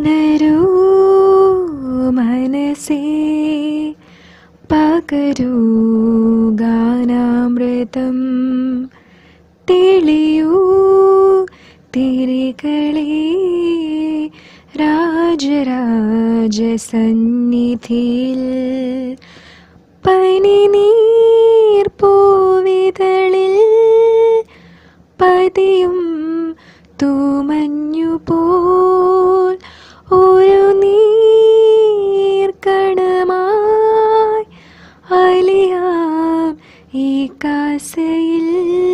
ഉണരൂ മനസ്സേ പകരൂ ഗാനാമൃതം തെളിയൂ തിരികളെ രാജരാജസന്നിധിയിൽ പനി നീർ പൂവിതളിൽ പതിയും തൂമഞ്ഞു പോൽ ഒരു നീർക്കണമായി അലിയാം ഈ കാസയിൽ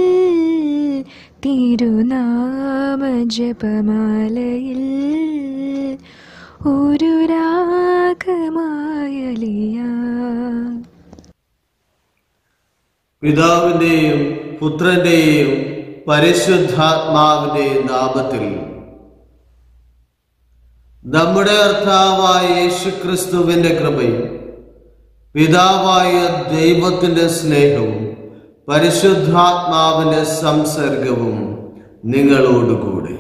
തിരുനാമ ജപമാലയിൽ ഒരു രാഗമായലിയാം പിതാവിന്റെയും പുത്രന്റെയും പരിശുദ്ധാത്മാവിന്റെയും നാമത്തിൽ നമ്മുടെ കർത്താവായ യേശുക്രിസ്തുവിന്റെ കൃപയും പിതാവായ ദൈവത്തിന്റെ സ്നേഹവും പരിശുദ്ധാത്മാവിന്റെ സംസർഗവും നിങ്ങളോടുകൂടെ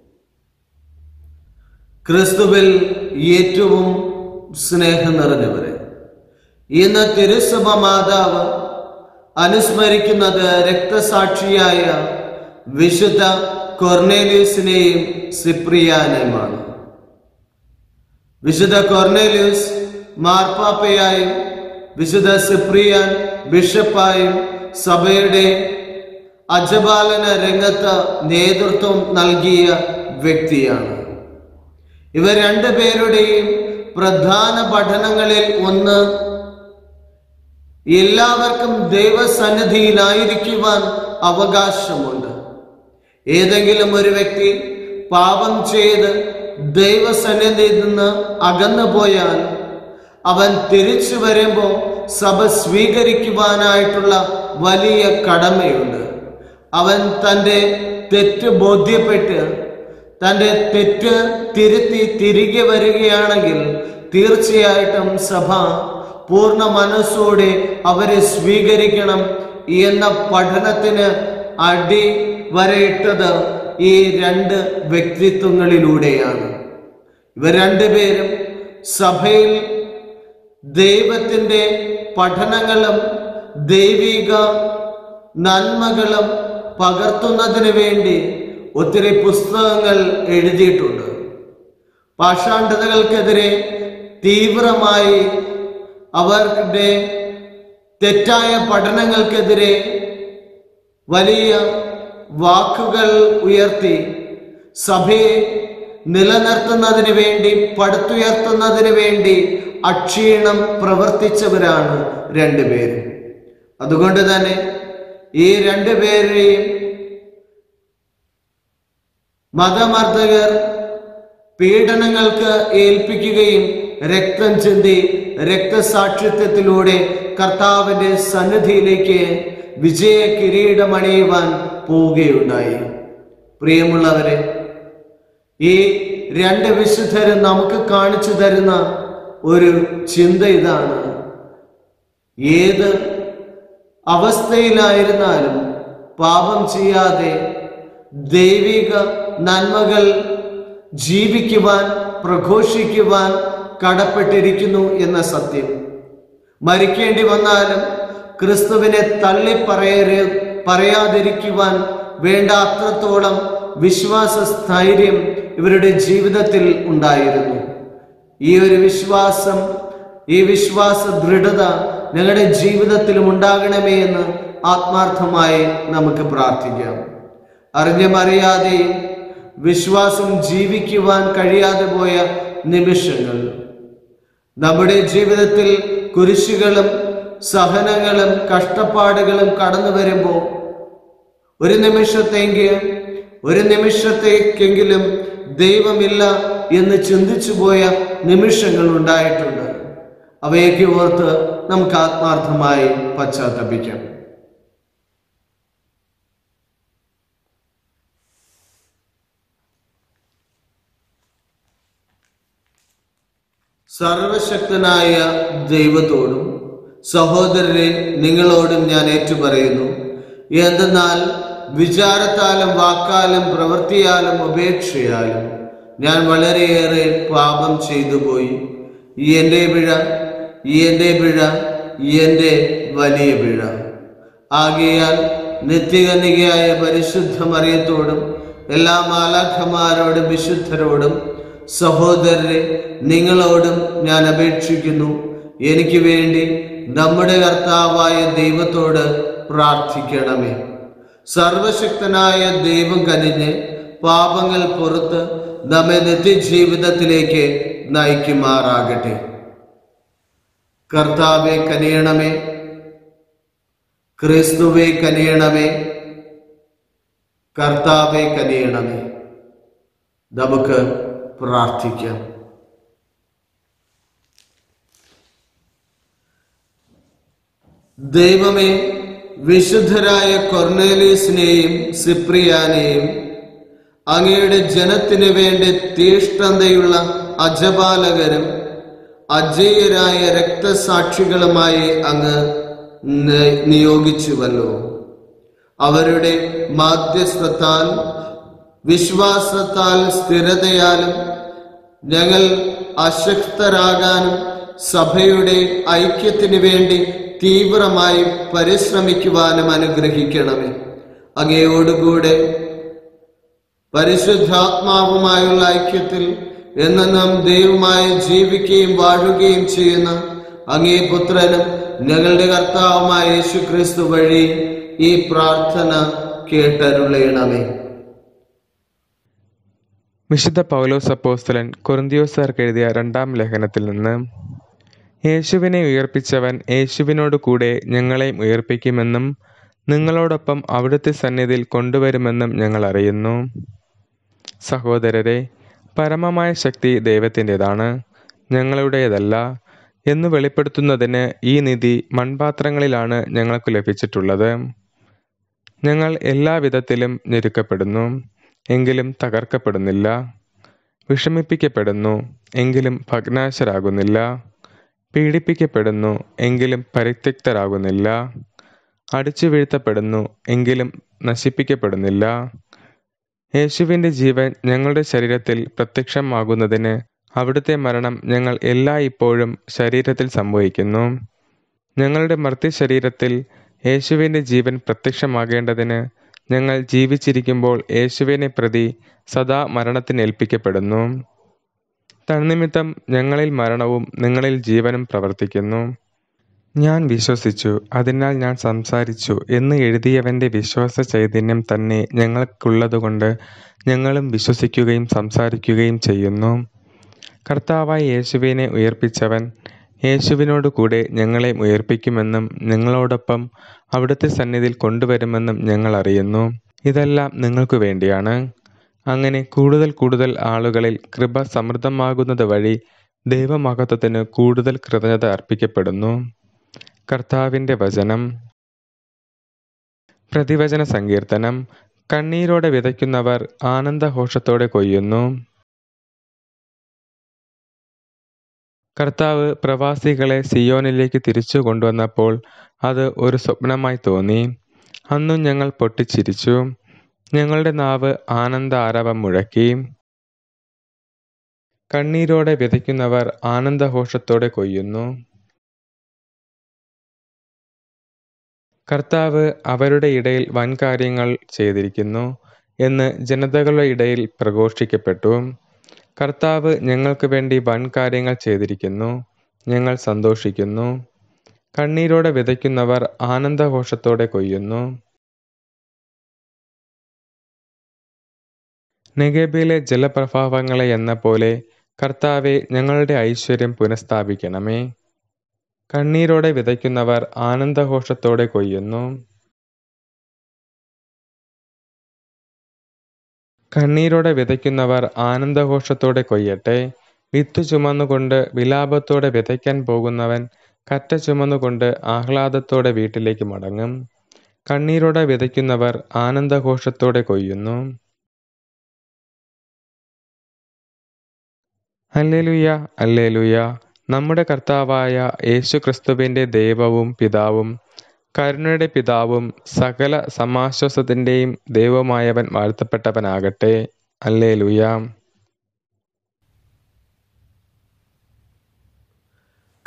ക്രിസ്തുവിൽ ഏറ്റവും സ്നേഹം നിറഞ്ഞവരെ ഇന്ന് തിരുസഭ മാതാവ് അനുസ്മരിക്കുന്നത് രക്തസാക്ഷിയായ വിശുദ്ധ കൊർണേലിയസിനെയും സിപ്രിയാനെയുമാണ് വിശുദ്ധ കൊർണേലിയസ് മാർപ്പാപ്പയായും വിശുദ്ധ സിപ്രിയാൻ ബിഷപ്പായും സഭയുടെ അജപാലന രംഗത്ത് നേതൃത്വം നൽകിയ വ്യക്തിയാണ് ഇവർ രണ്ടുപേരുടെയും പ്രധാന പഠനങ്ങളിൽ ഒന്ന് എല്ലാവർക്കും ദൈവസന്നിധിയിലായിരിക്കുവാൻ അവകാശമുണ്ട് ഏതെങ്കിലും ഒരു വ്യക്തി പാപം ചെയ്ത് ദൈവസന്നിധിയിൽ നിന്ന് അകന്നു പോയാൽ അവൻ തിരിച്ചു വരുമ്പോൾ സഭ സ്വീകരിക്കുവാനായിട്ടുള്ള വലിയ കടമയുണ്ട് അവൻ തൻ്റെ തെറ്റ് ബോധ്യപ്പെട്ട് തൻ്റെ തെറ്റ് തിരുത്തി തിരികെ വരികയാണെങ്കിൽ തീർച്ചയായിട്ടും സഭ പൂർണ്ണ മനസ്സോടെ അവരെ സ്വീകരിക്കണം എന്ന പഠനത്തിന് അടി വരയിട്ടത് ഈ രണ്ട് വ്യക്തിത്വങ്ങളിലൂടെയാണ് ഇവർ രണ്ടുപേരും സഭയിൽ ദൈവത്തിൻ്റെ പഠനങ്ങളും ദൈവിക നന്മകളും പകർത്തുന്നതിന് വേണ്ടി ഒത്തിരി പുസ്തകങ്ങൾ എഴുതിയിട്ടുണ്ട് പാഷാണ്ഡതകൾക്കെതിരെ തീവ്രമായി അവരുടെ തെറ്റായ പഠനങ്ങൾക്കെതിരെ വലിയ വാക്കുകൾ ഉയർത്തി സഭയെ നിലനിർത്തുന്നതിന് വേണ്ടി പടുത്തുയർത്തുന്നതിന് വേണ്ടി അക്ഷീണം പ്രവർത്തിച്ചവരാണ് രണ്ടുപേരും അതുകൊണ്ട് തന്നെ ഈ രണ്ടുപേരെയും മതമർദ്ദകർ പീഡനങ്ങൾക്ക് ഏൽപ്പിക്കുകയും രക്തം ചിന്തി രക്തസാക്ഷിത്വത്തിലൂടെ കർത്താവിന്റെ സന്നിധിയിലേക്ക് വിജയ കിരീടമണിയുവാൻ പോവുകയുണ്ടായി പ്രിയമുള്ളവരെ ഈ രണ്ട് വിശുദ്ധരും നമുക്ക് കാണിച്ചു തരുന്ന ഒരു ചിന്ത ഇതാണ് ഏത് അവസ്ഥയിലായിരുന്നാലും പാപം ചെയ്യാതെ ദൈവിക നന്മകൾ ജീവിക്കുവാൻ പ്രഘോഷിക്കുവാൻ കടപ്പെട്ടിരിക്കുന്നു എന്ന സത്യം മരിക്കേണ്ടി വന്നാലും ക്രിസ്തുവിനെ തള്ളി പറയരു പറയാതിരിക്കുവാൻ വേണ്ട അത്രത്തോളം വിശ്വാസ സ്ഥൈര്യം ഇവരുടെ ജീവിതത്തിൽ ഉണ്ടായിരുന്നു ഈ ഒരു വിശ്വാസം ഈ വിശ്വാസ ദൃഢത ഞങ്ങളുടെ ജീവിതത്തിലും ഉണ്ടാകണമേ എന്ന് ആത്മാർത്ഥമായി നമുക്ക് പ്രാർത്ഥിക്കാം അറിഞ്ഞും അറിയാതെയും വിശ്വാസം ജീവിക്കുവാൻ കഴിയാതെ പോയ നിമിഷങ്ങൾ നമ്മുടെ ജീവിതത്തിൽ കുരിശുകളും സഹനങ്ങളും കഷ്ടപ്പാടുകളും കടന്നു വരുമ്പോൾ ഒരു നിമിഷത്തെങ്കിലും ഒരു നിമിഷത്തേക്കെങ്കിലും ദൈവമില്ല എന്ന് ചിന്തിച്ചു പോയ നിമിഷങ്ങൾ ഉണ്ടായിട്ടുണ്ട് അവയൊക്കെ ഓർത്ത് നമുക്ക് ആത്മാർത്ഥമായി പശ്ചാത്തപിക്കാം സർവശക്തനായ ദൈവത്തോടും സഹോദരരെ നിങ്ങളോടും ഞാൻ ഏറ്റുപറയുന്നു എന്തെന്നാൽ വിചാരത്താലും വാക്കാലും പ്രവൃത്തിയാലും ഉപേക്ഷയാലും ഞാൻ വളരെയേറെ പാപം ചെയ്തു പോയി എൻ്റെ പിഴ എൻ്റെ പിഴ എൻ്റെ വലിയ പിഴ ആകയാൽ നിത്യകന്യകയായ പരിശുദ്ധ മറിയത്തോടും എല്ലാ മാലാഖമാരോടും വിശുദ്ധരോടും സഹോദരരെ നിങ്ങളോടും ഞാൻ അപേക്ഷിക്കുന്നു എനിക്ക് വേണ്ടി നമ്മുടെ കർത്താവായ ദൈവത്തോട് പ്രാർത്ഥിക്കണമേ സർവശക്തനായ ദൈവം കനിഞ്ഞ് പാപങ്ങൾ പുറത്ത് നമ്മെ നിത്യജീവിതത്തിലേക്ക് നയിക്കുമാറാകട്ടെ കർത്താവെ കനിയണമേ ക്രിസ്തുവെ കനിയണമേ കർത്താവെ കനിയണമേ നമുക്ക് പ്രാർത്ഥിക്കാം ദൈവമേ വിശുദ്ധരായ കൊർണേലീസിനെയും സിപ്രിയാനെയും അങ്ങയുടെ ജനത്തിനു വേണ്ടി തീഷ്ണതയുള്ള അജപാലകരും അജയ്യരായ രക്തസാക്ഷികളുമായി അങ്ങ് നി- നിയോഗിച്ചുവല്ലോ അവരുടെ മാധ്യസ്ഥത്താൽ വിശ്വാസത്താൽ സ്ഥിരതയാലും ഞങ്ങൾ അശക്തരാകാനും സഭയുടെ ഐക്യത്തിന് വേണ്ടി തീവ്രമായി പരിശ്രമിക്കുവാനും അനുഗ്രഹിക്കണമേ അങ്ങയോടുകൂടെ പരിശുദ്ധാത്മാവുമായുള്ള ഐക്യത്തിൽ എന്നെന്നും ദൈവമായി ജീവിക്കുകയും വാഴുകയും ചെയ്യുന്ന അങ്ങേ പുത്രനും ഞങ്ങളുടെ കർത്താവുമായ യേശു ക്രിസ്തു വഴി ഈ പ്രാർത്ഥന കേട്ടരുളയണമേ വിശുദ്ധ പൗലോസ് അപ്പോസ്തലൻ കൊറിന്തിയോസാർക്ക് എഴുതിയ രണ്ടാം ലേഖനത്തിൽ നിന്ന് യേശുവിനെ ഉയർപ്പിച്ചവൻ യേശുവിനോട് കൂടെ ഞങ്ങളെയും ഉയർപ്പിക്കുമെന്നും നിങ്ങളോടൊപ്പം അവിടുത്തെ സന്നിധിയിൽ കൊണ്ടുവരുമെന്നും ഞങ്ങൾ അറിയുന്നു സഹോദരരെ പരമമായ ശക്തി ദൈവത്തിൻ്റെതാണ് ഞങ്ങളുടേതല്ല എന്ന് വെളിപ്പെടുത്തുന്നതിന് ഈ നിധി മൺപാത്രങ്ങളിലാണ് ഞങ്ങൾക്ക് ലഭിച്ചിട്ടുള്ളത് ഞങ്ങൾ എല്ലാവിധത്തിലും ഞെരുക്കപ്പെടുന്നു എങ്കിലും തകർക്കപ്പെടുന്നില്ല വിഷമിപ്പിക്കപ്പെടുന്നു എങ്കിലും ഭഗ്നാശരാകുന്നില്ല പീഡിപ്പിക്കപ്പെടുന്നു എങ്കിലും പരിത്യക്തരാകുന്നില്ല അടിച്ചു വീഴ്ത്തപ്പെടുന്നു എങ്കിലും നശിപ്പിക്കപ്പെടുന്നില്ല യേശുവിൻ്റെ ജീവൻ ഞങ്ങളുടെ ശരീരത്തിൽ പ്രത്യക്ഷമാകുന്നതിന് അവിടുത്തെ മരണം ഞങ്ങൾ എല്ലായ്പ്പോഴും ശരീരത്തിൽ സംഭവിക്കുന്നു ഞങ്ങളുടെ മർത്യ ശരീരത്തിൽ യേശുവിൻ്റെ ജീവൻ പ്രത്യക്ഷമാകേണ്ടതിന് ഞങ്ങൾ ജീവിച്ചിരിക്കുമ്പോൾ യേശുവിനെ പ്രതി സദാ മരണത്തിന് ഏൽപ്പിക്കപ്പെടുന്നു തന്നിമിത്തം ഞങ്ങളിൽ മരണവും നിങ്ങളിൽ ജീവനും പ്രവർത്തിക്കുന്നു ഞാൻ വിശ്വസിച്ചു അതിനാൽ ഞാൻ സംസാരിച്ചു എന്ന് എഴുതിയവൻ്റെ വിശ്വാസ ചൈതന്യം തന്നെ ഞങ്ങൾക്കുള്ളതുകൊണ്ട് ഞങ്ങളും വിശ്വസിക്കുകയും സംസാരിക്കുകയും ചെയ്യുന്നു കർത്താവായ യേശുവിനെ ഉയർപ്പിച്ചവൻ യേശുവിനോട് കൂടെ ഞങ്ങളെ ഉയർപ്പിക്കുമെന്നും നിങ്ങളോടൊപ്പം അവിടുത്തെ സന്നിധിയിൽ കൊണ്ടുവരുമെന്നും ഞങ്ങൾ അറിയുന്നു ഇതെല്ലാം നിങ്ങൾക്ക് വേണ്ടിയാണ് അങ്ങനെ കൂടുതൽ കൂടുതൽ ആളുകളിൽ കൃപ സമൃദ്ധമാകുന്നത് വഴി ദൈവമഹത്വത്തിന് കൂടുതൽ കൃതജ്ഞത അർപ്പിക്കപ്പെടുന്നു കർത്താവിൻ്റെ വചനം പ്രതിവചന സങ്കീർത്തനം കണ്ണീരോടെ വിതയ്ക്കുന്നവർ ആനന്ദഘോഷത്തോടെ കൊയ്യുന്നു കർത്താവ് പ്രവാസികളെ സിയോനിലേക്ക് തിരിച്ചു കൊണ്ടുവന്നപ്പോൾ അത് ഒരു സ്വപ്നമായി തോന്നി അന്നും ഞങ്ങൾ പൊട്ടിച്ചിരിച്ചു ഞങ്ങളുടെ നാവ് ആനന്ദ ആരവം മുഴക്കി കണ്ണീരോടെ വിതയ്ക്കുന്നവർ ആനന്ദഘോഷത്തോടെ കൊയ്യുന്നു കർത്താവ് അവരുടെ ഇടയിൽ വൻകാര്യങ്ങൾ ചെയ്തിരിക്കുന്നു എന്ന് ജനതകളുടെ ഇടയിൽ പ്രഘോഷിക്കപ്പെട്ടു കർത്താവ് ഞങ്ങൾക്ക് വേണ്ടി വൻകാര്യങ്ങൾ ചെയ്തിരിക്കുന്നു ഞങ്ങൾ സന്തോഷിക്കുന്നു കണ്ണീരോടെ വിതയ്ക്കുന്നവർ ആനന്ദഘോഷത്തോടെ കൊയ്യുന്നു നെഗബിലെ ജലപ്രഭാവങ്ങളെ എന്ന പോലെ കർത്താവെ ഞങ്ങളുടെ ഐശ്വര്യം പുനഃസ്ഥാപിക്കണമേ കണ്ണീരോടെ വിതയ്ക്കുന്നവർ ആനന്ദഘോഷത്തോടെ കൊയ്യുന്നു കണ്ണീരോടെ വിതയ്ക്കുന്നവർ ആനന്ദഘോഷത്തോടെ കൊയ്യട്ടെ വിത്ത് ചുമന്നുകൊണ്ട് വിലാപത്തോടെ വിതയ്ക്കാൻ പോകുന്നവൻ കറ്റ ചുമന്നുകൊണ്ട് ആഹ്ലാദത്തോടെ വീട്ടിലേക്ക് മടങ്ങും കണ്ണീരോടെ വിതയ്ക്കുന്നവർ ആനന്ദഘോഷത്തോടെ കൊയ്യുന്നു അല്ലേലുയ അല്ലേലുയ നമ്മുടെ കർത്താവായ യേശു ക്രിസ്തുവിൻ്റെ ദൈവവും പിതാവും കരുണയുടെ പിതാവും സകല സമാശ്വാസത്തിൻ്റെയും ദൈവമായവൻ വാഴ്ത്തപ്പെട്ടവനാകട്ടെ അല്ലേലുയ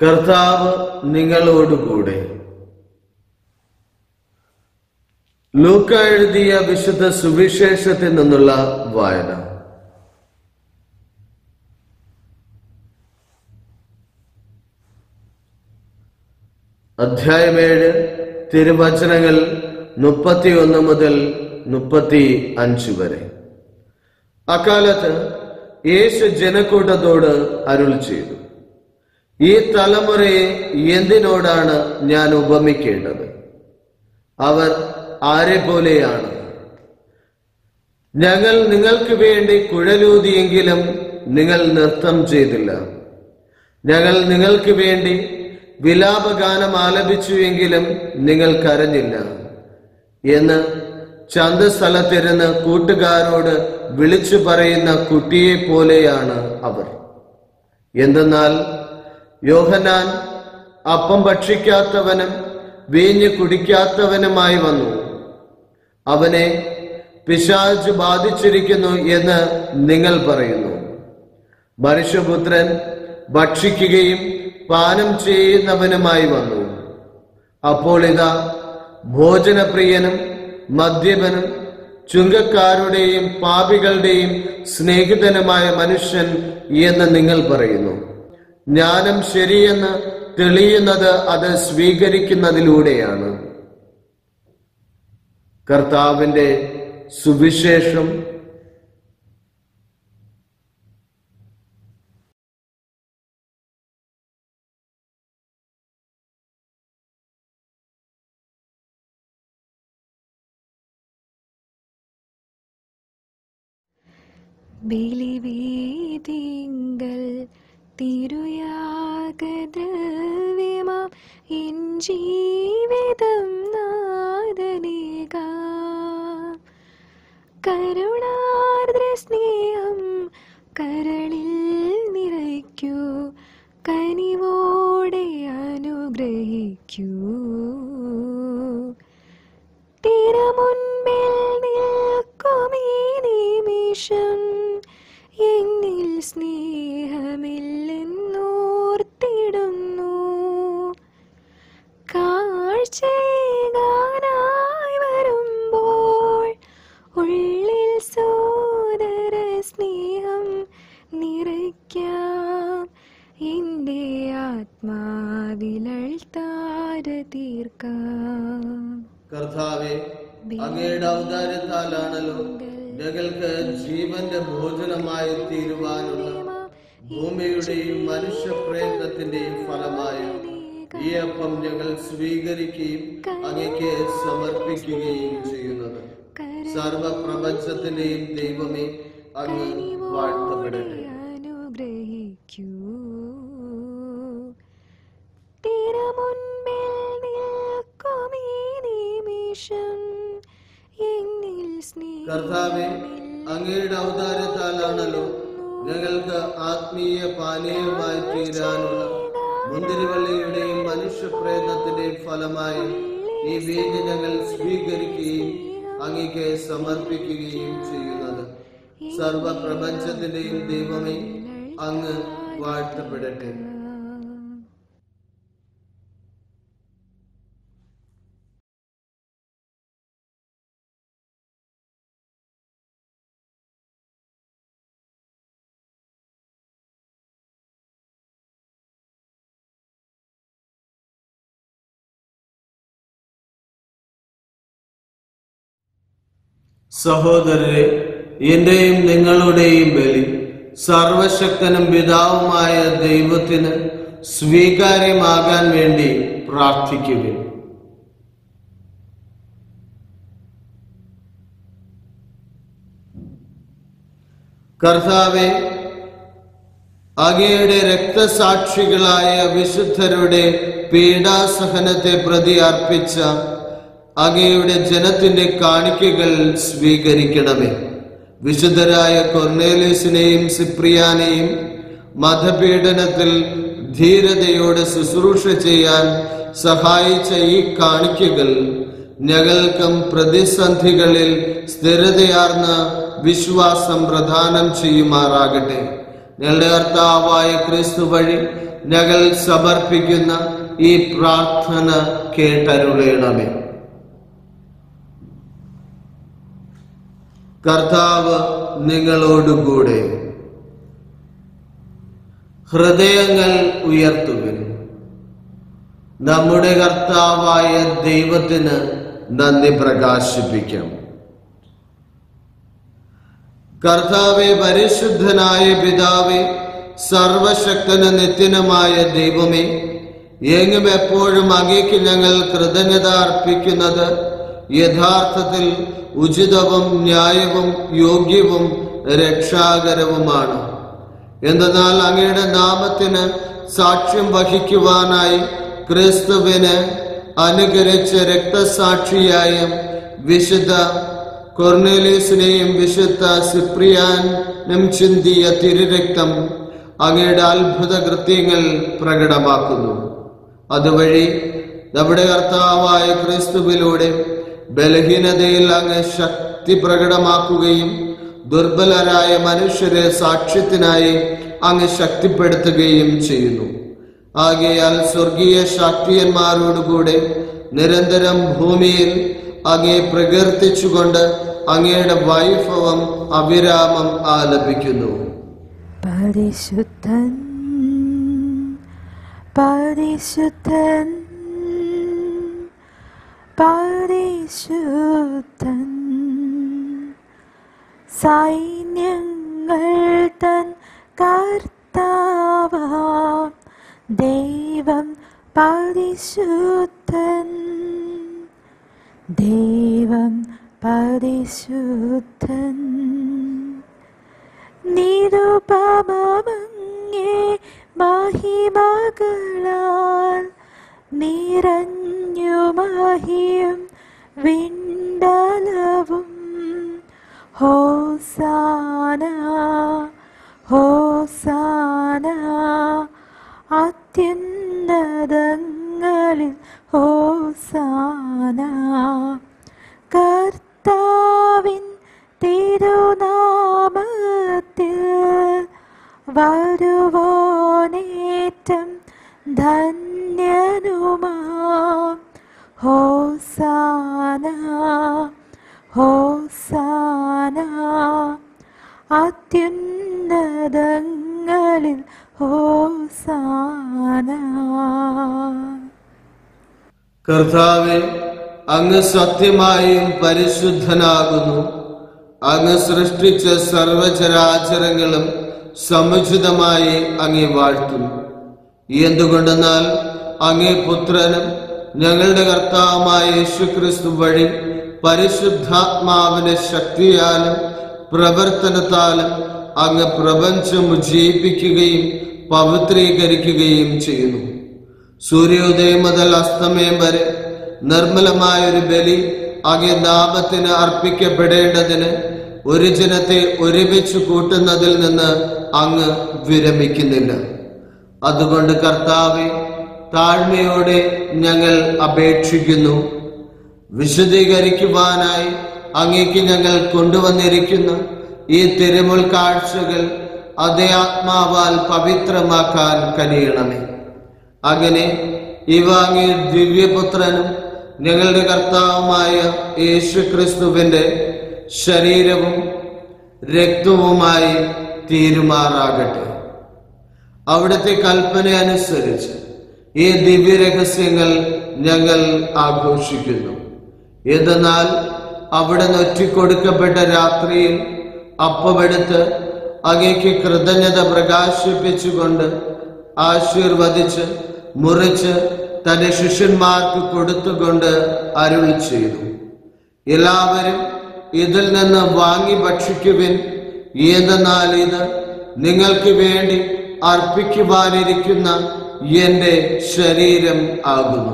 കർത്താവ് നിങ്ങളോടുകൂടെ ലൂക്ക എഴുതിയ വിശുദ്ധ സുവിശേഷത്തിൽ നിന്നുള്ള വായന അധ്യായമേഴ് തിരുവചനങ്ങൾ മുപ്പത്തിയൊന്ന് മുതൽ മുപ്പത്തി അഞ്ച് വരെ അക്കാലത്ത് യേശു ജനക്കൂട്ടത്തോട് അരുൾ ചെയ്തു ഈ തലമുറയെ എന്തിനോടാണ് ഞാൻ ഉപമിക്കേണ്ടത് അവർ ആരെ പോലെയാണ് ഞങ്ങൾ നിങ്ങൾക്ക് വേണ്ടി കുഴലൂതിയെങ്കിലും നിങ്ങൾ നൃത്തം ചെയ്തില്ല ഞങ്ങൾ നിങ്ങൾക്ക് വേണ്ടി വിലാപഗാനം ആലപിച്ചുവെങ്കിലും നിങ്ങൾ കരഞ്ഞില്ല എന്ന് ചന്തസ്ഥലത്തിരുന്ന് കൂട്ടുകാരോട് വിളിച്ചു പറയുന്ന കുട്ടിയെ പോലെയാണ് അവർ എന്തെന്നാൽ യോഹനാൻ അപ്പം ഭക്ഷിക്കാത്തവനും വീഞ്ഞ് കുടിക്കാത്തവനുമായി വന്നു അവനെ പിശാച് ബാധിച്ചിരിക്കുന്നു എന്ന് നിങ്ങൾ പറയുന്നു മനുഷ്യപുത്രൻ ഭക്ഷിക്കുകയും പാനം ചെയ്യുന്നവനുമായി വന്നു അപ്പോൾ ഇതാ ഭോജനപ്രിയനും മദ്യപനും ചുങ്കക്കാരുടെയും പാപികളുടെയും സ്നേഹിതനുമായ മനുഷ്യൻ എന്ന് നിങ്ങൾ പറയുന്നു ജ്ഞാനം ശരിയെന്ന് തെളിയുന്നത് അത് സ്വീകരിക്കുന്നതിലൂടെയാണ് കർത്താവിന്റെ സുവിശേഷം ബലിവേദിങ്കൽ തിരുയാഗദ്രവ്യമാം എൻ ജീവിതം നാദനേക കരുണാർദ്ര സ്നേഹം കരളിൽ നിറയ്ക്കൂ കനിവോടെ അനുഗ്രഹിക്കൂ തിരുമുൻപിൽ നിൽക്കുമീ നിമിഷം എന്നിൽ സ്നേഹമില്ലെന്നോർത്തിടുന്നു കാഴ്ചയായി വരുമ്പോൾ ഉള്ളിൽ സോദര സ്നേഹം നിറയ്ക്കാം എൻ്റെ ആത്മാവിലൾ താര തീർക്കാം കർത്താവെ അങ്ങയുടെ ഔദാര്യത്താലാണല്ലോ ഞങ്ങൾക്ക് ജീവന്റെ ഭോജനമായി തീരുവാനുള്ള ഭൂമിയുടെയും മനുഷ്യപ്രയത്നത്തിന്റെയും ഫലമായ ഈ അപ്പം ഞങ്ങൾ സ്വീകരിക്കുകയും അങ്ങയ്ക്ക് സമർപ്പിക്കുകയും ചെയ്യുന്നത് സർവപ്രപഞ്ചത്തിന്റെയും ദൈവമേ അങ്ങ് വാഴ്ത്തപ്പെടട്ടെ അനുഗ്രഹിക്കൂ തിരുമുൻപിൽ നിൽക്കുമീ നിമിഷം എന്നിൽ കർത്താവെ അങ്ങയുടെ ഔദാര്യത്താലാണല്ലോ ഞങ്ങൾക്ക് ആത്മീയ പാനീയമായി തീരാനുള്ള മുന്തിരിവള്ളിയുടെയും മനുഷ്യപ്രയത്നത്തിന്റെയും ഫലമായി ഈ വീഞ്ഞ് ഞങ്ങൾ സ്വീകരിക്കുകയും അങ്ങയ്ക്ക് സമർപ്പിക്കുകയും ചെയ്യുന്നത് സർവപ്രപഞ്ചത്തിന്റെയും ദൈവമേ അങ്ങ് വാഴ്ത്തപ്പെടട്ടെ സഹോദരരെ എന്റെയും നിങ്ങളുടെയും ബലി സർവശക്തനും പിതാവുമായ ദൈവത്തിന് സ്വീകാര്യമാകാൻ വേണ്ടി പ്രാർത്ഥിക്കുക കർത്താവെ അങ്ങയുടെ രക്തസാക്ഷികളായ വിശുദ്ധരുടെ പീഡാസഹനത്തെ പ്രതി അർപ്പിച്ച അങ്ങയുടെ ജനത്തിന്റെ കാണിക്കകൾ സ്വീകരിക്കണമേ വിശുദ്ധരായ കൊർണേലിയസിനെയും സിപ്രിയാനെയും മതപീഡനത്തിൽ ധീരതയോടെ ശുശ്രൂഷ ചെയ്യാൻ സഹായിച്ച ഈ കാണിക്കകൾ ഞങ്ങൾക്കും പ്രതിസന്ധികളിൽ സ്ഥിരതയാർന്ന വിശ്വാസം പ്രദാനം ചെയ്യുമാറാകട്ടെ ഞങ്ങളുടെ കർത്താവായ ക്രിസ്തു വഴി ഞങ്ങൾ സമർപ്പിക്കുന്ന ഈ പ്രാർത്ഥന കേട്ടരുളയണമേ കർത്താവ് നിങ്ങളോടുകൂടെ ഹൃദയങ്ങൾ ഉയർത്തുവിൻ നമ്മുടെ കർത്താവായ ദൈവത്തിന് നന്ദി പ്രകാശിപ്പിക്കാം കർത്താവെ പരിശുദ്ധനായ പിതാവെ സർവശക്തന നിത്യനുമായ ദൈവമേ എങ്ങും എപ്പോഴും അങ്ങേക്ക് ഞങ്ങൾ കൃതജ്ഞത അർപ്പിക്കുന്നത് യഥാർത്ഥത്തിൽ ഉചിതവും ന്യായവും യോഗ്യവും രക്ഷാകരവുമാണ് എന്തെന്നാൽ അങ്ങയുടെ നാമത്തിന് സാക്ഷ്യം വഹിക്കുവാനായി ക്രിസ്തുവിന് അനുകരിച്ച രക്തസാക്ഷിയായും വിശുദ്ധ കൊർണേലിയസിനെയും വിശുദ്ധ സിപ്രിയാനും ചിന്തിയ തിരുരക്തം അങ്ങയുടെ അത്ഭുത കൃത്യങ്ങൾ പ്രകടമാക്കുന്നു അതുവഴി നമ്മുടെ കർത്താവായ ക്രിസ്തുവിലൂടെ ബലഹീനതയിൽ അങ്ങ് ശക്തി പ്രകടമാക്കുകയും ദുർബലരായ മനുഷ്യരെ സാക്ഷ്യത്തിനായി അങ്ങ് ശക്തിപ്പെടുത്തുകയും ചെയ്യുന്നു ആകയാൽ സ്വർഗീയ ശാക്തിയന്മാരോടുകൂടെ നിരന്തരം ഭൂമിയിൽ അങ്ങേ പ്രകീർത്തിച്ചുകൊണ്ട് അങ്ങയുടെ വൈഭവം അവിരാമം ആലപിക്കുന്നു പരിശുദ്ധൻ പരിശുദ്ധൻ പരിശുദ്ധൻ സൈന്യങ്ങൾ തൻ കർത്താവാം ദൈവം പരിശുദ്ധൻ ദൈവം പരിശുദ്ധൻ നിരുപമങ്ങേ മഹിമകളാൽ നിറഞ്ഞു മഹിയും വിണ്ടലവും ഹോസാന ഹോസാന അത്യുന്നതങ്ങളിൽ ഹോസാന കർത്താവിൻ തിരുനാമത്തിൽ വരുവോനേറ്റം ധന്യനുമാ ഹോസാന ഹോസാന അത്യുന്നതങ്ങളിൽ ഹോസാന കർത്താവെ അങ്ങ് സത്യമായും പരിശുദ്ധനാകുന്നു അങ്ങ് സൃഷ്ടിച്ച സർവചരാചരങ്ങളും സമുചിതമായി അങ്ങേ വാഴ്ത്തുന്നു എന്തുകൊണ്ടെന്നാൽ അങ്ങേ പുത്രനും ഞങ്ങളുടെ കർത്താവുമായ യേശുക്രിസ്തു വഴി പരിശുദ്ധാത്മാവിന്റെ ശക്തിയാലും പ്രവർത്തനത്താലും അങ്ങ് പ്രപഞ്ചം ഉജ്ജീവിപ്പിക്കുകയും പവിത്രീകരിക്കുകയും ചെയ്യുന്നു സൂര്യോദയം മുതൽ അസ്തമയം വരെ നിർമ്മലമായ ഒരു ബലി അങ്ങേ നാമത്തിന് അർപ്പിക്കപ്പെടേണ്ടതിന് ഒരു ജനത്തെ ഒരുമിച്ച് കൂട്ടുന്നതിൽ നിന്ന് അങ്ങ് വിരമിക്കുന്നില്ല അതുകൊണ്ട് കർത്താവെ താഴ്മയോടെ ഞങ്ങൾ അപേക്ഷിക്കുന്നു വിശദീകരിക്കുവാനായി അങ്ങേക്ക് ഞങ്ങൾ കൊണ്ടുവന്നിരിക്കുന്ന ഈ തിരുമുൾ കാഴ്ചകൾ അതേ ആത്മാവാൽ പവിത്രമാക്കാൻ കഴിയണമേ അങ്ങനെ ഇവ അങ്ങേ ദിവ്യപുത്രനും ഞങ്ങളുടെ കർത്താവുമായ യേശു ക്രിസ്തുവിന്റെ ശരീരവും രക്തവുമായി തീരുമാറാകട്ടെ അവിടുത്തെ കൽപ്പന അനുസരിച്ച് ഈ ദിവ്യരഹസ്യങ്ങൾ ഞങ്ങൾ ആഘോഷിക്കുന്നു എന്തെന്നാൽ അവിടെ നൊറ്റിക്കൊടുക്കപ്പെട്ട രാത്രിയിൽ അപ്പമെടുത്ത് അങ്ങേക്ക് കൃതജ്ഞത പ്രകാശിപ്പിച്ചുകൊണ്ട് ആശീർവദിച്ച് മുറിച്ച് തന്റെ ശിഷ്യന്മാർക്ക് കൊടുത്തുകൊണ്ട് അരുൾ ചെയ്തു എല്ലാവരും ഇതിൽ നിന്ന് വാങ്ങി ഭക്ഷിക്കുവിൻ എന്തെന്നാൽ ഇത് നിങ്ങൾക്ക് വേണ്ടി അർപ്പിക്കുവാനിരിക്കുന്ന എന്റെ ശരീരം ആകുന്നു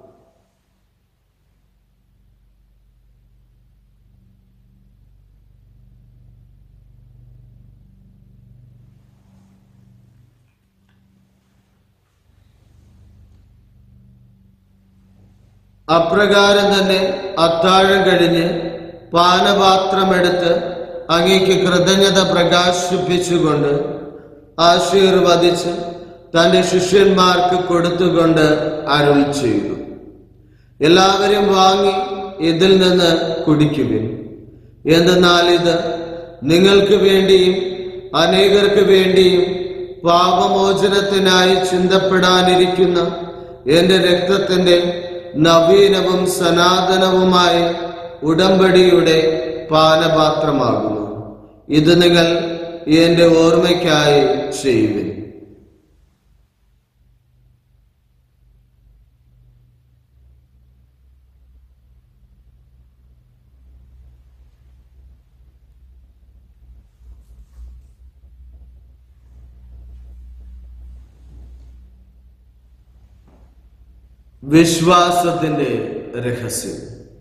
അപ്രകാരം തന്നെ അത്താഴം കഴിഞ്ഞ് പാനപാത്രമെടുത്ത് അങ്ങേക്ക് കൃതജ്ഞത പ്രകാശിപ്പിച്ചുകൊണ്ട് ആശീർവദിച്ച് തന്റെ ശിഷ്യന്മാർക്ക് കൊടുത്തുകൊണ്ട് അരുൾ ചെയ്തു എല്ലാവരും വാങ്ങി ഇതിൽ നിന്ന് കുടിക്കുവിൻ എന്തെന്നാൽ ഇത് നിങ്ങൾക്ക് വേണ്ടിയും അനേകർക്ക് വേണ്ടിയും പാപമോചനത്തിനായി ചിന്തപ്പെടാനിരിക്കുന്ന എന്റെ രക്തത്തിന്റെ നവീനവും സനാതനവുമായ ഉടമ്പടിയുടെ പാനപാത്രമാകുന്നു ഇത് നിങ്ങൾ എന്റെ ഓർമ്മയ്ക്കായി ചെയ്യുവിൻ വിശ്വാസത്തിന്റെ രഹസ്യം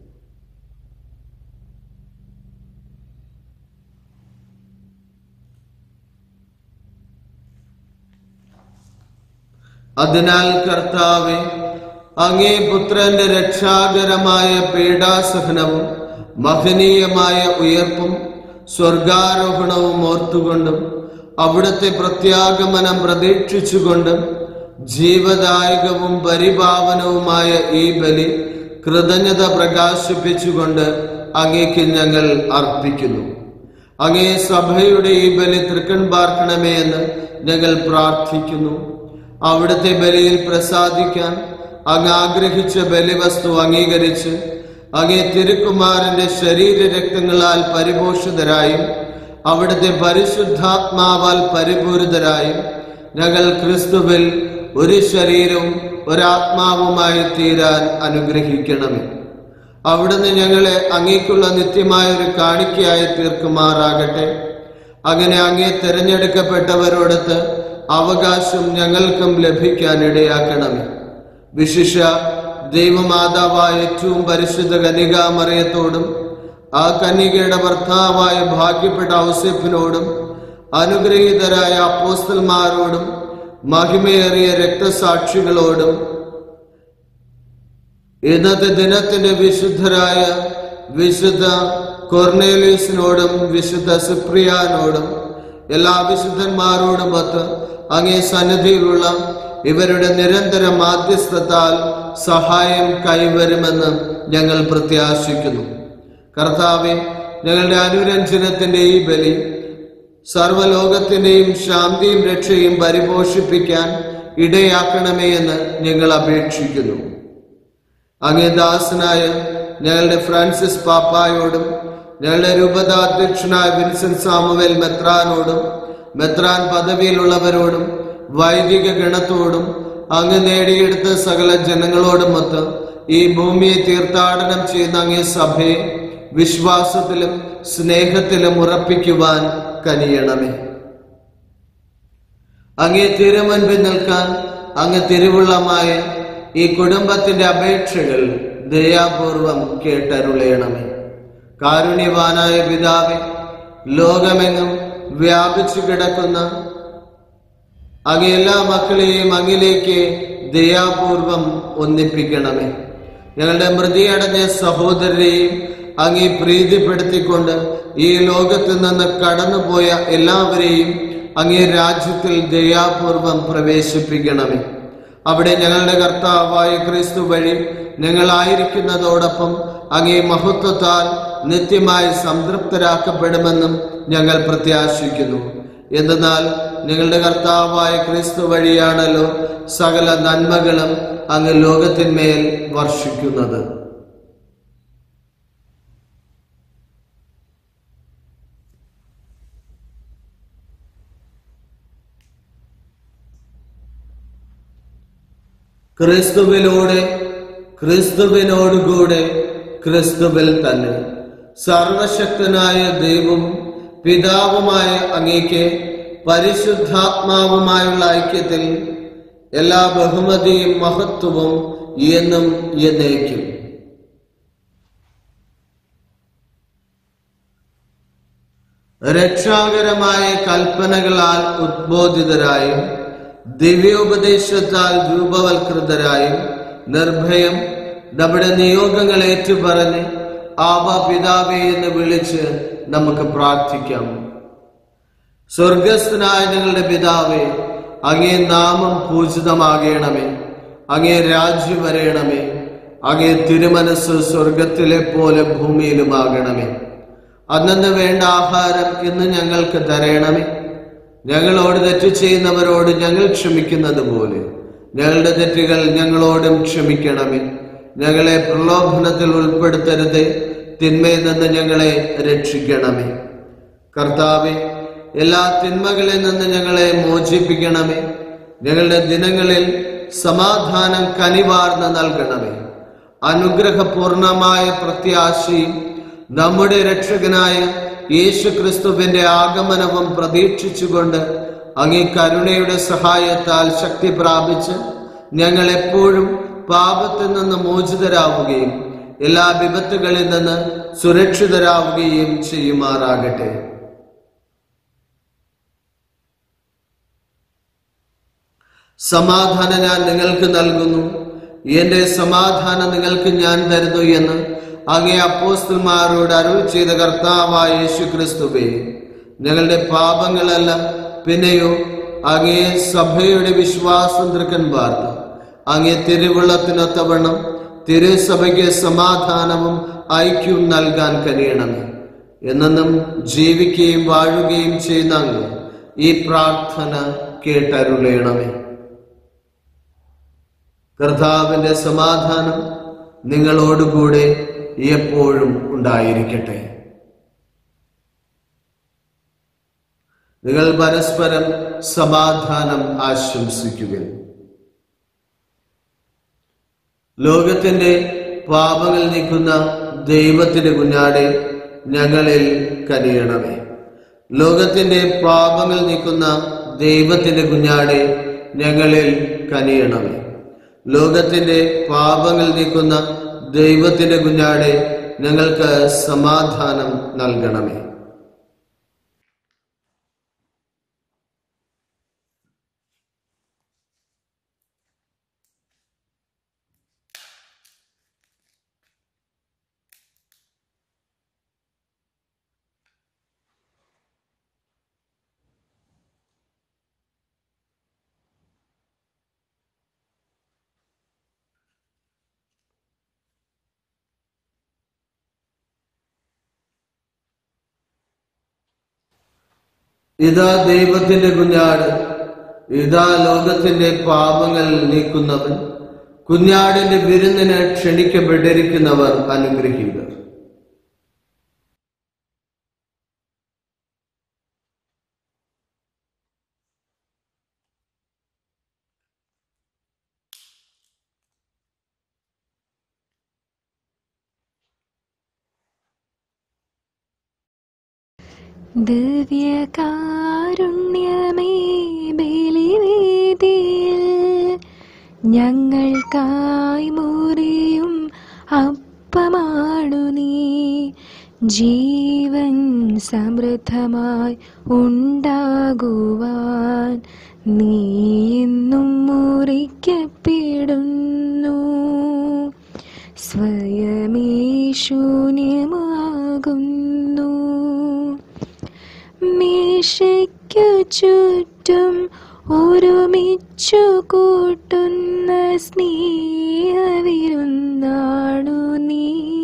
അതിനാൽ കർത്താവെ അങ്ങേ പുത്രന്റെ രക്ഷാകരമായ പീഡാസഹനവും മഹനീയമായ ഉയർപ്പും സ്വർഗാരോഹണവും ഓർത്തുകൊണ്ടും അവിടുത്തെ പ്രത്യാഗമനം പ്രതീക്ഷിച്ചുകൊണ്ടും ജീവദായകവും പരിപാവനവുമായ ഈ ബലി കൃതജ്ഞത പ്രകാശിപ്പിച്ചുകൊണ്ട് അങ്ങേക്ക് ഞങ്ങൾ അർപ്പിക്കുന്നു അങ്ങേ സഭയുടെ ഈ ബലി തൃക്കൺ പാർക്കണമേ എന്ന് ഞങ്ങൾ പ്രാർത്ഥിക്കുന്നു അവിടുത്തെ ബലിയിൽ പ്രസാദിക്കാൻ അങ്ങ് ആഗ്രഹിച്ച ബലിവസ്തു അംഗീകരിച്ച് അങ്ങേ തിരുക്കുമാരന്റെ ശരീര രക്തങ്ങളാൽ പരിപോഷിതരായും അവിടുത്തെ പരിശുദ്ധാത്മാവാൽ പരിപൂരിതരായും ഞങ്ങൾ ക്രിസ്തുവിൽ ഒരു ശരീരവും ഒരാത്മാവുമായി തീരാൻ അനുഗ്രഹിക്കണമേ അവിടുന്ന് ഞങ്ങളെ അങ്ങേക്കുള്ള നിത്യമായ ഒരു കാണിക്കയായി തീർക്കുമാറാകട്ടെ അങ്ങനെ അങ്ങേ തിരഞ്ഞെടുക്കപ്പെട്ടവരോടത്ത് അവകാശം ഞങ്ങൾക്കും ലഭിക്കാൻ ഇടയാക്കണമേ വിശിഷ ദൈവമാതാവായ ഏറ്റവും പരിശുദ്ധ കനികാമറിയത്തോടും ആ കന്യകയുടെ ഭർത്താവായ ഭാഗ്യപ്പെട്ട ഔസേപ്പിനോടും അനുഗ്രഹീതരായ അപ്പോസ്തൽമാരോടും മഹിമയേറിയ രക്തസാക്ഷികളോടും ഇന്നത്തെ ദിനത്തിന്റെ വിശുദ്ധരായ വിശുദ്ധ കൊർണേലിയസിനോടും വിശുദ്ധ സിപ്രിയാനോടും എല്ലാ വിശുദ്ധന്മാരോടും ഒത്ത് അങ്ങേ സന്നിധിയിലുള്ള ഇവരുടെ നിരന്തര മാധ്യസ്ഥത്താൽ സഹായം കൈവരുമെന്ന് ഞങ്ങൾ പ്രത്യാശിക്കുന്നു കർത്താവെ ഞങ്ങളുടെ അനുരഞ്ജനത്തിന്റെ ഈ ബലി സർവലോകത്തിന്റെയും ശാന്തിയും രക്ഷയും പരിപോഷിപ്പിക്കാൻ ഇടയാക്കണമേ എന്ന് ഞങ്ങൾ അപേക്ഷിക്കുന്നു അങ്ങേ ദാസനായ ഞങ്ങളുടെ ഫ്രാൻസിസ് പാപ്പായോടും ഞങ്ങളുടെ രൂപതാധ്യക്ഷനായ വിൻസെന്റ് സാമുവേൽ മെത്രാനോടും മെത്രാൻ പദവിയിലുള്ളവരോടും വൈദിക ഗണത്തോടും അങ്ങ് നേടിയെടുത്ത സകല ജനങ്ങളോടുമൊത്ത് ഈ ഭൂമിയെ തീർത്ഥാടനം ചെയ്യുന്ന അങ്ങേ സഭയെ വിശ്വാസത്തിലും സ്നേഹത്തിലും ഉറപ്പിക്കുവാൻ കനിയണമേ അങ്ങേ തിരുമുൻപിൽ നിൽക്കാൻ അങ്ങ് തിരുവുള്ളമായ ഈ കുടുംബത്തിന്റെ അപേക്ഷകൾ ദയാപൂർവം കേട്ടരുളയണമേ കാരുണ്യവാനായ പിതാവെ ലോകമെങ്ങും വ്യാപിച്ചു കിടക്കുന്ന അങ്ങ് എല്ലാ മക്കളെയും അങ്ങിലേക്ക് ദയാപൂർവം ഒന്നിപ്പിക്കണമേ ഞങ്ങളുടെ മൃതിയടഞ്ഞ സഹോദരരെയും അങ്ങേ പ്രീതിപ്പെടുത്തിക്കൊണ്ട് ഈ ലോകത്ത് നിന്ന് കടന്നുപോയ എല്ലാവരെയും അങ്ങേ രാജ്യത്തിൽ ദയാപൂർവം പ്രവേശിപ്പിക്കണമേ അവിടെ ഞങ്ങളുടെ കർത്താവായ ക്രിസ്തു വഴി ഞങ്ങളായിരിക്കുന്നതോടൊപ്പം അങ്ങേ മഹത്വത്താൽ നിത്യമായി സംതൃപ്തരാക്കപ്പെടുമെന്നും ഞങ്ങൾ പ്രത്യാശിക്കുന്നു എന്തെന്നാൽ നിങ്ങളുടെ കർത്താവായ ക്രിസ്തു വഴിയാണല്ലോ സകല നന്മകളും അങ്ങ് ലോകത്തിന്മേൽ വർഷിക്കുന്നത് ക്രിസ്തുവിലൂടെ ക്രിസ്തുവിനോടുകൂടെ ക്രിസ്തുവിൽ തന്നെ സർവശക്തനായ ദൈവവും പിതാവുമായ അങ്ങേക്ക് പരിശുദ്ധാത്മാവുമായുള്ള ഐക്യത്തിൽ എല്ലാ ബഹുമതിയും മഹത്വവും എന്നും എന്നേക്കും രക്ഷാകരമായ കൽപ്പനകളാൽ ഉദ്ബോധിതരായും ദിവ്യോപദേശത്താൽ രൂപവൽകൃതരായും നിർഭയം നമ്മുടെ നിയോഗങ്ങൾ ഏറ്റുപറഞ്ഞ് ആവ പിതാവേ എന്ന് വിളിച്ച് നമുക്ക് പ്രാർത്ഥിക്കാം സ്വർഗസ്ഥനായ ഞങ്ങളുടെ പിതാവേ അങ്ങേ നാമം പൂജിതമാകണമേ അങ്ങേ രാജ്യം വരയണമേ അങ്ങേ തിരുമനസ് സ്വർഗത്തിലെ പോലെ ഭൂമിയിലുമാകണമേ അന്നു വേണ്ട ആഹാരം ഇന്ന് ഞങ്ങൾക്ക് തരയണമേ ഞങ്ങളോട് തെറ്റ് ചെയ്യുന്നവരോട് ഞങ്ങൾ ക്ഷമിക്കുന്നത് പോലെ ഞങ്ങളുടെ തെറ്റുകൾ ഞങ്ങളോടും ക്ഷമിക്കണമേ ഞങ്ങളെ പ്രലോഭനത്തിൽ ഉൾപ്പെടുത്തരുതേ തിന്മയിൽ നിന്ന് ഞങ്ങളെ രക്ഷിക്കണമേ കർത്താവെ എല്ലാ തിന്മകളിൽ നിന്ന് ഞങ്ങളെ മോചിപ്പിക്കണമേ ഞങ്ങളുടെ ദിനങ്ങളിൽ സമാധാനം കനിവാർന്ന് നൽകണമേ അനുഗ്രഹപൂർണമായ പ്രത്യാശയും നമ്മുടെ രക്ഷകനായ യേശു ക്രിസ്തുവിന്റെ ആഗമനവും പ്രതീക്ഷിച്ചുകൊണ്ട് അങ്ങേ കരുണയുടെ സഹായത്താൽ ശക്തി പ്രാപിച്ച് ഞങ്ങൾ എപ്പോഴും പാപത്തിൽ നിന്ന് മോചിതരാവുകയും എല്ലാ വിപത്തുകളിൽ നിന്ന് സുരക്ഷിതരാവുകയും ചെയ്യുമാറാകട്ടെ സമാധാനം ഞാൻ നിങ്ങൾക്ക് നൽകുന്നു എന്റെ സമാധാനം നിങ്ങൾക്ക് ഞാൻ തരുന്നു എന്ന് അങ്ങേ അപ്പോസ്തന്മാരോട് അരുൾ ചെയ്ത കർത്താവായ യേശു ക്രിസ്തുവേ ഞങ്ങളുടെ പാപങ്ങളല്ല പിന്നെയോ അങ്ങേ സഭയുടെ വിശ്വാസം തൃക്കൻപാർത്ത് അങ്ങേ തിരുവുള്ളത്തിനൊത്തവണ്ണം തിരുസഭയ്ക്ക് സമാധാനവും ഐക്യവും നൽകാൻ കഴിയണമേ എന്നെന്നും ജീവിക്കുകയും വാഴുകയും ചെയ്യുന്ന അങ്ങ് ഈ പ്രാർത്ഥന കേട്ടരുളയണമേ കർത്താവിന്റെ സമാധാനം നിങ്ങളോടുകൂടെ എപ്പോഴും ഉണ്ടായിരിക്കട്ടെ നിങ്ങൾ പരസ്പരം സമാധാനം ആശംസിക്കുക ലോകത്തിന്റെ പാപങ്ങൾ നീക്കുന്ന ദൈവത്തിന്റെ കുഞ്ഞാടെ ഞങ്ങളിൽ കനിയണമേ ലോകത്തിന്റെ പാപങ്ങൾ നീക്കുന്ന ദൈവത്തിന്റെ കുഞ്ഞാടെ ഞങ്ങളിൽ കനിയണമേ ലോകത്തിന്റെ പാപങ്ങൾ നീക്കുന്ന ദൈവത്തിന്റെ കുഞ്ഞാടെ ഞങ്ങൾക്ക് സമാധാനം നൽകണമേ ഇതാ ദൈവത്തിന്റെ കുഞ്ഞാട് ഇതാ ലോകത്തിന്റെ പാപങ്ങൾ നീക്കുന്നവൻ കുഞ്ഞാടിന്റെ വിരുന്നിന് ക്ഷണിക്കപ്പെട്ടിരിക്കുന്നവർ അനുഗ്രഹീതർ ദിവ്യകാരുണ്യമേ ബലിവേദിയിൽ ഞങ്ങൾക്കായി മുറിയും അപ്പമാണു നീ ജീവൻ സമൃദ്ധമായി ഉണ്ടാകുവാൻ നീ ഇന്നും മുറിക്കപ്പെടുന്നു സ്വയമേ ശൂന്യമാകുന്നു മേശയ്ക്കു ചുറ്റും ഒരുമിച്ചു കൂട്ടുന്ന സ്നേഹവിരുന്നാണു നീ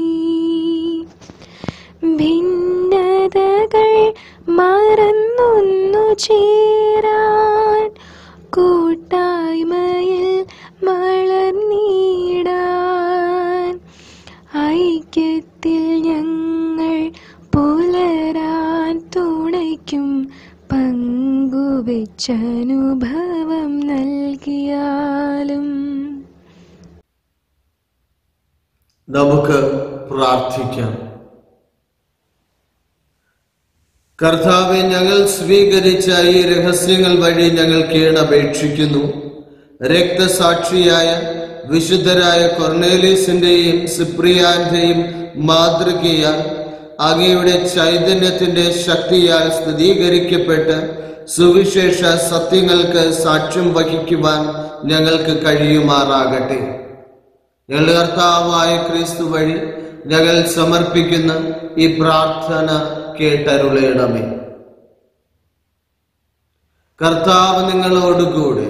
ഭിന്നതകൾ മറന്നൊന്നു ചേരാൻ കൂട്ടായ്മയിൽ വളർന്നിടാൻ ഐക്യത്തിൽ ഞങ്ങൾ പുലരാൻ തുണയ്ക്കും പങ്കുവെച്ചനുഭവം നൽകിയാലും നമുക്ക് പ്രാർത്ഥിക്കാം കർത്താവെ ഞങ്ങൾ സ്വീകരിച്ച ഈ രഹസ്യങ്ങൾ വഴി ഞങ്ങൾ കീഴപേക്ഷിക്കുന്നു രക്തസാക്ഷിയായ വിശുദ്ധരായ കൊർണേലീസിന്റെയും സിപ്രിയാന്റെയും മാതൃകയാൽ അങ്ങയുടെ ചൈതന്യത്തിന്റെ ശക്തിയാൽ സ്ഥിരീകരിക്കപ്പെട്ട് സുവിശേഷ സത്യങ്ങൾക്ക് സാക്ഷ്യം വഹിക്കുവാൻ ഞങ്ങൾക്ക് കഴിയുമാറാകട്ടെ ഞങ്ങളുടെ കർത്താവായ ക്രിസ്തു വഴി ഞങ്ങൾ സമർപ്പിക്കുന്ന ഈ പ്രാർത്ഥന കേട്ടരുളയണമേ കർത്താവ് നിങ്ങളോടുകൂടെ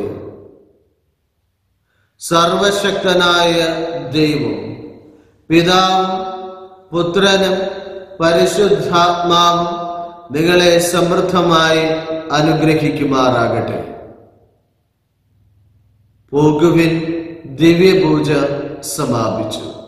സർവശക്തനായ ദൈവം പിതാവും പുത്രനും പരിശുദ്ധാത്മാവും നിങ്ങളെ സമൃദ്ധമായി അനുഗ്രഹിക്കുമാറാകട്ടെ പോകുവിൻ ദിവ്യപൂജ സമാപിച്ചു